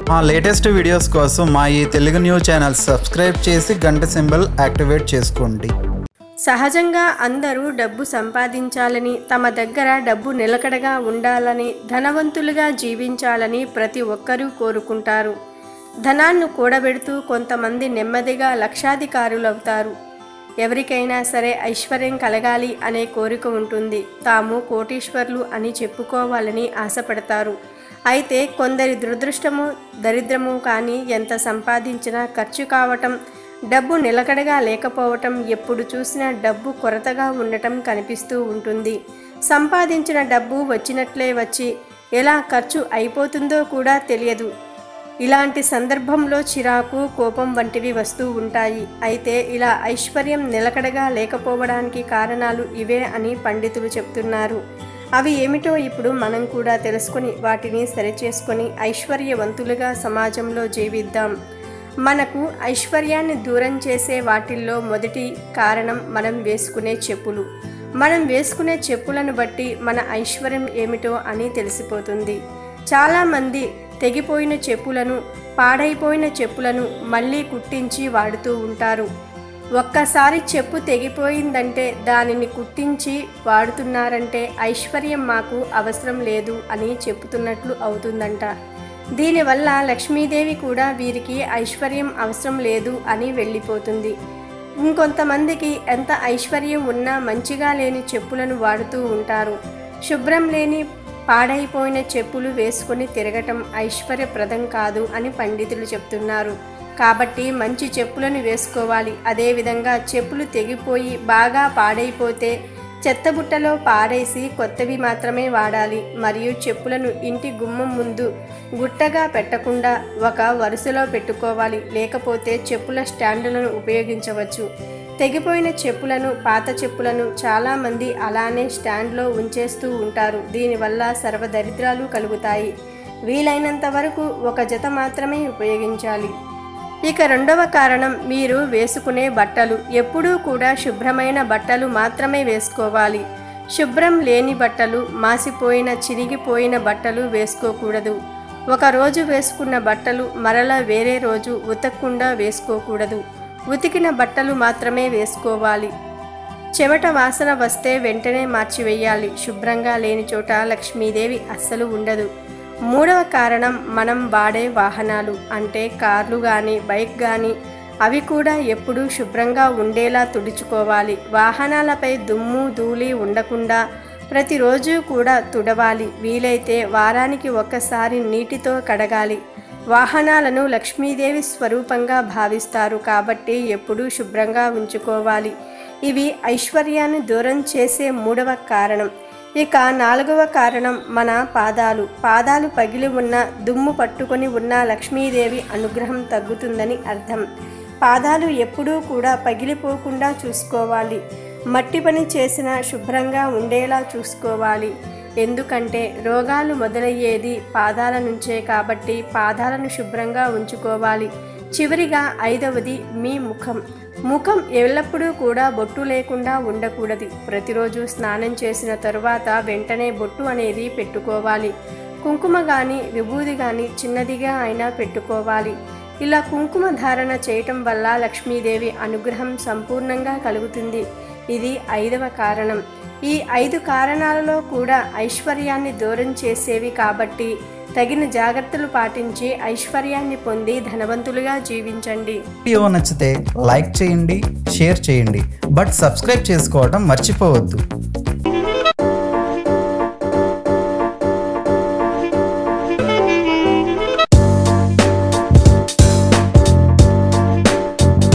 మా latest videos కోసం మా ఈ తెలుగు న్యూస్ ఛానల్ సబ్స్క్రైబ్ చేసి గంట సింబల్ యాక్టివేట్ చేసుకోండి సహజంగా అందరూ డబ్బు సంపాదించాలని తమ దగ్గర డబ్బు నిలకడగా ఉండాలని ధనవంతులుగా జీవించాలని ప్రతి ఒక్కరూ కోరుకుంటారు ధనాన్ని కూడబెడుతూ కొంతమంది నెమ్మదిగా లక్షాధికారులవుతారు ఎవరికైనా సరే ఐశ్వర్యం కలగాలి అనే కోరిక ఉంటుంది తాము కోటీశ్వర్లు అని చెప్పుకోవాలని ఆశపడతారు అయితే కొందరి దురదృష్టము దరిద్రము కానీ ఎంత సంపాదించినా ఖర్చు కావటం డబ్బు నిలకడగా లేకపోవటం ఎప్పుడు చూసినా డబ్బు కొరతగా ఉండటం కనిపిస్తూ ఉంటుంది సంపాదించిన డబ్బు వచ్చినట్లే వచ్చి ఎలా ఖర్చు అయిపోతుందో కూడా తెలియదు ఇలాంటి సందర్భంలో చిరాకు కోపం వంటివి వస్తూ ఉంటాయి అయితే ఇలా ఐశ్వర్యం నిలకడగా లేకపోవడానికి కారణాలు ఇవే అని పండితులు చెప్తున్నారు అవి ఏమిటో ఇప్పుడు మనం కూడా తెలుసుకొని వాటిని సరిచేసుకొని ఐశ్వర్యవంతులుగా సమాజంలో జీవిద్దాం మనకు ఐశ్వర్యాన్ని దూరం చేసే వాటిల్లో మొదటి కారణం మనం వేసుకునే చెప్పులు మనం వేసుకునే చెప్పులను బట్టి మన ఐశ్వర్యం ఏమిటో అని తెలిసిపోతుంది చాలామంది తెగిపోయిన చెప్పులను పాడైపోయిన చెప్పులను మళ్ళీ కుట్టించి వాడుతూ ఉంటారు ఒక్కసారి చెప్పు తెగిపోయిందంటే దానిని కుట్టించి వాడుతున్నారంటే ఐశ్వర్యం మాకు అవసరం లేదు అని చెప్పుతున్నట్లు అవుతుందంట దీనివల్ల లక్ష్మీదేవి కూడా వీరికి ఐశ్వర్యం అవసరం లేదు అని వెళ్ళిపోతుంది ఇంకొంతమందికి ఎంత ఐశ్వర్యం ఉన్నా మంచిగా లేని చెప్పులను వాడుతూ ఉంటారు శుభ్రం లేని పాడైపోయిన చెప్పులు వేసుకొని తిరగటం ఐశ్వర్యప్రదం కాదు అని పండితులు చెప్తున్నారు కాబట్టి మంచి చెప్పులను వేసుకోవాలి అదేవిధంగా చెప్పులు తెగిపోయి బాగా పాడైపోతే చెత్తబుట్టలో పారేసి కొత్తవి మాత్రమే వాడాలి మరియు చెప్పులను ఇంటి గుమ్మం ముందు గుట్టగా పెట్టకుండా ఒక వరుసలో పెట్టుకోవాలి లేకపోతే చెప్పుల స్టాండులను ఉపయోగించవచ్చు తెగిపోయిన చెప్పులను పాత చెప్పులను చాలామంది అలానే స్టాండ్లో ఉంచేస్తూ ఉంటారు దీనివల్ల సర్వదరిద్రాలు కలుగుతాయి వీలైనంత వరకు ఒక జత మాత్రమే ఉపయోగించాలి ఇక రెండవ కారణం మీరు వేసుకునే బట్టలు ఎప్పుడూ కూడా శుభ్రమైన బట్టలు మాత్రమే వేసుకోవాలి శుభ్రం లేని బట్టలు మాసిపోయిన చిరిగిపోయిన బట్టలు వేసుకోకూడదు ఒక రోజు వేసుకున్న బట్టలు మరలా వేరే రోజు ఉతకకుండా వేసుకోకూడదు ఉతికిన బట్టలు మాత్రమే వేసుకోవాలి చెమట వాసన వస్తే వెంటనే మార్చివేయాలి శుభ్రంగా లేని చోట లక్ష్మీదేవి అస్సలు ఉండదు మూడవ కారణం మనం వాడే వాహనాలు అంటే కార్లు కానీ బైక్ కానీ అవి కూడా ఎప్పుడూ శుభ్రంగా ఉండేలా తుడుచుకోవాలి వాహనాలపై దుమ్ము ధూళి ఉండకుండా ప్రతిరోజు కూడా తుడవాలి వీలైతే వారానికి ఒక్కసారి నీటితో కడగాలి వాహనాలను లక్ష్మీదేవి స్వరూపంగా భావిస్తారు కాబట్టి ఎప్పుడూ శుభ్రంగా ఉంచుకోవాలి ఇవి ఐశ్వర్యాన్ని దూరం చేసే మూడవ కారణం ఇక నాలుగవ కారణం మన పాదాలు పాదాలు పగిలి ఉన్న దుమ్ము పట్టుకొని ఉన్న లక్ష్మీదేవి అనుగ్రహం తగ్గుతుందని అర్థం పాదాలు ఎప్పుడూ కూడా పగిలిపోకుండా చూసుకోవాలి మట్టి పని చేసిన శుభ్రంగా ఉండేలా చూసుకోవాలి ఎందుకంటే రోగాలు మొదలయ్యేది పాదాల నుంచే కాబట్టి పాదాలను శుభ్రంగా ఉంచుకోవాలి చివరిగా ఐదవది మీ ముఖం ముఖం ఎల్లప్పుడూ కూడా బొట్టు లేకుండా ఉండకూడదు ప్రతిరోజు స్నానం చేసిన తరువాత వెంటనే బొట్టు అనేది పెట్టుకోవాలి కుంకుమ కానీ విభూది కానీ చిన్నదిగా అయినా పెట్టుకోవాలి ఇలా కుంకుమ ధారణ చేయటం వల్ల లక్ష్మీదేవి అనుగ్రహం సంపూర్ణంగా కలుగుతుంది ఇది ఐదవ కారణం ఈ ఐదు కారణాలలో కూడా ఐశ్వర్యాన్ని దూరం చేసేవి కాబట్టి తగిన జాగ్రత్తలు పాటించి ఐశ్వర్యాన్ని పొంది ధనవంతులుగా జీవించండి వీడియో నచ్చితే లైక్ చేయండి షేర్ చేయండి బట్ సబ్స్క్రైబ్ చేసుకోవడం మర్చిపోవద్దు